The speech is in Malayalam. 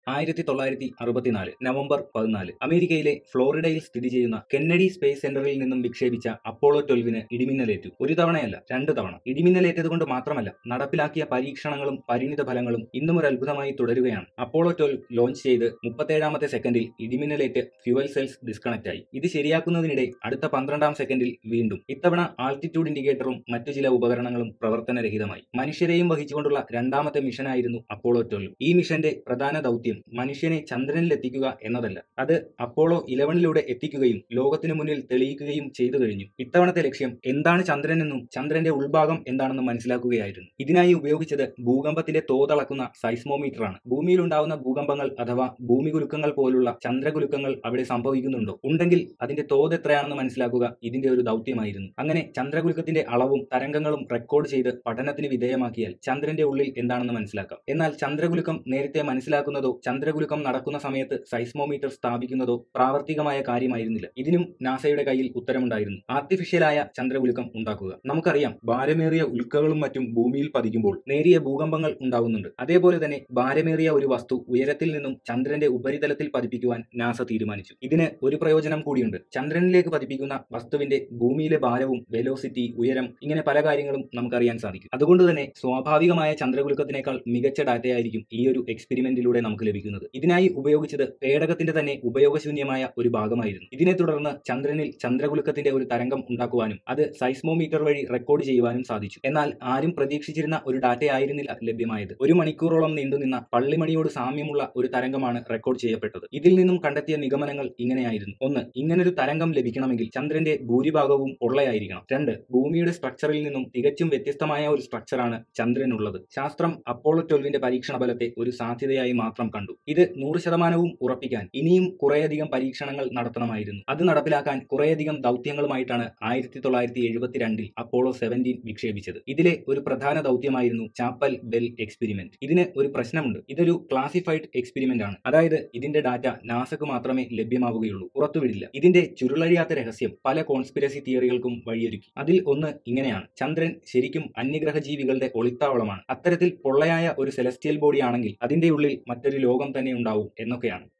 ആയിരത്തി തൊള്ളായിരത്തി അറുപത്തിനാല് നവംബർ പതിനാല് അമേരിക്കയിലെ ഫ്ലോറിഡയിൽ സ്ഥിതി ചെയ്യുന്ന കെന്നഡി സ്പേസ് സെന്ററിൽ നിന്നും വിക്ഷേപിച്ച അപ്പോളോ ട്വൽവിന് ഇടിമിന്നലേറ്റു ഒരു തവണയല്ല രണ്ട് തവണ ഇടിമിന്നലേറ്റതുകൊണ്ട് മാത്രമല്ല നടപ്പിലാക്കിയ പരീക്ഷണങ്ങളും പരിണിത ഫലങ്ങളും ഇന്നും ഒരു അത്ഭുതമായി തുടരുകയാണ് അപ്പോളോ ട്വൽവ് ലോഞ്ച് ചെയ്ത് മുപ്പത്തേഴാമത്തെ സെക്കൻഡിൽ ഇടിമിന്നലേറ്റ് ഫ്യുവൽ സെൽസ് ഡിസ്കണക്ട് ആയി ഇത് ശരിയാക്കുന്നതിനിടെ അടുത്ത പന്ത്രണ്ടാം സെക്കൻഡിൽ വീണ്ടും ഇത്തവണ ആൾട്ടിറ്റ്യൂഡ് ഇൻഡിക്കേറ്ററും മറ്റു ചില ഉപകരണങ്ങളും പ്രവർത്തനരഹിതമായി മനുഷ്യരെയും വഹിച്ചുകൊണ്ടുള്ള രണ്ടാമത്തെ മിഷനായിരുന്നു അപ്പോളോ ട്വൽവ് ഈ മിഷന്റെ പ്രധാന ദൗത്യം മനുഷ്യനെ ചന്ദ്രനിൽ എത്തിക്കുക എന്നതല്ല അത് അപ്പോളോ ഇലവനിലൂടെ എത്തിക്കുകയും ലോകത്തിനു മുന്നിൽ തെളിയിക്കുകയും ചെയ്തു കഴിഞ്ഞു ഇത്തവണത്തെ ലക്ഷ്യം എന്താണ് ചന്ദ്രനെന്നും ചന്ദ്രന്റെ ഉൾഭാഗം എന്താണെന്നും മനസ്സിലാക്കുകയായിരുന്നു ഇതിനായി ഉപയോഗിച്ചത് ഭൂകമ്പത്തിന്റെ തോതളക്കുന്ന സൈസ്മോമീറ്റർ ആണ് ഭൂമിയിൽ ഉണ്ടാവുന്ന ഭൂകമ്പങ്ങൾ അഥവാ ഭൂമികുലുക്കങ്ങൾ പോലുള്ള ചന്ദ്രകുലുക്കങ്ങൾ അവിടെ സംഭവിക്കുന്നുണ്ടോ ഉണ്ടെങ്കിൽ അതിന്റെ തോത് എത്രയാണെന്ന് മനസ്സിലാക്കുക ഇതിന്റെ ഒരു ദൗത്യമായിരുന്നു അങ്ങനെ ചന്ദ്രകുലുക്കത്തിന്റെ അളവും തരംഗങ്ങളും റെക്കോർഡ് ചെയ്ത് പഠനത്തിന് വിധേയമാക്കിയാൽ ചന്ദ്രന്റെ ഉള്ളിൽ എന്താണെന്ന് മനസ്സിലാക്കാം എന്നാൽ ചന്ദ്രകുലുക്കം നേരത്തെ മനസ്സിലാക്കുന്നതോ ചന്ദ്രകുലുക്കം നടക്കുന്ന സമയത്ത് സൈസ്മോമീറ്റർ സ്ഥാപിക്കുന്നതോ പ്രാവർത്തികമായ കാര്യമായിരുന്നില്ല ഇതിനും നാസയുടെ കയ്യിൽ ഉത്തരമുണ്ടായിരുന്നു ആർട്ടിഫിഷ്യലായ ചന്ദ്രകുലുക്കം ഉണ്ടാക്കുക നമുക്കറിയാം ഭാരമേറിയ ഉൽക്കകളും മറ്റും ഭൂമിയിൽ പതിക്കുമ്പോൾ നേരിയ ഭൂകമ്പങ്ങൾ ഉണ്ടാകുന്നുണ്ട് അതേപോലെ തന്നെ ഭാരമേറിയ ഒരു വസ്തു ഉയരത്തിൽ നിന്നും ചന്ദ്രന്റെ ഉപരിതലത്തിൽ പതിപ്പിക്കുവാൻ നാസ തീരുമാനിച്ചു ഇതിന് ഒരു പ്രയോജനം കൂടിയുണ്ട് ചന്ദ്രനിലേക്ക് പതിപ്പിക്കുന്ന വസ്തുവിന്റെ ഭൂമിയിലെ ഭാരവും വെലോസിറ്റി ഉയരം ഇങ്ങനെ പല കാര്യങ്ങളും നമുക്കറിയാൻ സാധിക്കും അതുകൊണ്ട് തന്നെ സ്വാഭാവികമായ ചന്ദ്രകുലുക്കത്തിനേക്കാൾ മികച്ച ഡാറ്റയായിരിക്കും ഈ ഒരു എക്സ്പെരിമെന്റിലൂടെ നമുക്ക് ലഭിക്കുന്നത് ഇതിനായി ഉപയോഗിച്ചത് പേടകത്തിന്റെ തന്നെ ഉപയോഗശൂന്യമായ ഒരു ഭാഗമായിരുന്നു ഇതിനെ തുടർന്ന് ചന്ദ്രനിൽ ചന്ദ്രകുലുക്കത്തിന്റെ ഒരു തരംഗം ഉണ്ടാക്കുവാനും അത് സൈസ്മോമീറ്റർ വഴി റെക്കോർഡ് ചെയ്യുവാനും സാധിച്ചു എന്നാൽ ആരും പ്രതീക്ഷിച്ചിരുന്ന ഒരു ഡാറ്റയായിരുന്നില്ല ലഭ്യമായത് ഒരു മണിക്കൂറോളം നീണ്ടുനിന്ന പള്ളിമണിയോട് സാമ്യമുള്ള ഒരു തരംഗമാണ് റെക്കോർഡ് ചെയ്യപ്പെട്ടത് ഇതിൽ നിന്നും കണ്ടെത്തിയ നിഗമനങ്ങൾ ഇങ്ങനെയായിരുന്നു ഒന്ന് ഇങ്ങനൊരു തരംഗം ലഭിക്കണമെങ്കിൽ ചന്ദ്രന്റെ ഭൂരിഭാഗവും പൊള്ളയായിരിക്കണം രണ്ട് ഭൂമിയുടെ സ്ട്രക്ചറിൽ നിന്നും തികച്ചും വ്യത്യസ്തമായ ഒരു സ്ട്രക്ചറാണ് ചന്ദ്രനുള്ളത് ശാസ്ത്രം അപ്പോളോ ട്വൽവിന്റെ പരീക്ഷണ ഫലത്തെ ഒരു സാധ്യതയായി മാത്രം കണ്ടു ഇത് നൂറ് ശതമാനവും ഉറപ്പിക്കാൻ ഇനിയും കുറേയധികം പരീക്ഷണങ്ങൾ നടത്തണമായിരുന്നു അത് നടപ്പിലാക്കാൻ കുറേയധികം ദൗത്യങ്ങളുമായിട്ടാണ് ആയിരത്തി തൊള്ളായിരത്തി എഴുപത്തിരണ്ടിൽ അപ്പോളോ സെവൻറ്റീൻ വിക്ഷേപിച്ചത് ഇതിലെ ഒരു പ്രധാന ദൗത്യമായിരുന്നു ചാപ്പൽ ബെൽ എക്സ്പെരിമെന്റ് ഇതിന് ഒരു പ്രശ്നമുണ്ട് ഇതൊരു ക്ലാസിഫൈഡ് എക്സ്പെരിമെന്റ് ആണ് അതായത് ഇതിന്റെ ഡാറ്റ നാസക്ക് മാത്രമേ ലഭ്യമാവുകയുള്ളൂ പുറത്തുവിടില്ല ഇതിന്റെ ചുരുളഴിയാത്ത രഹസ്യം പല കോൺസ്പിരസി തിയറികൾക്കും വഴിയൊരുക്കി അതിൽ ഒന്ന് ഇങ്ങനെയാണ് ചന്ദ്രൻ ശരിക്കും അന്യഗ്രഹ ജീവികളുടെ ഒളിത്താവളമാണ് അത്തരത്തിൽ പൊള്ളയായ ഒരു സെലസ്റ്റിയൽ ബോഡി ആണെങ്കിൽ അതിന്റെ ഉള്ളിൽ മറ്റൊരു ലോകം തന്നെ ഉണ്ടാവും എന്നൊക്കെയാണ്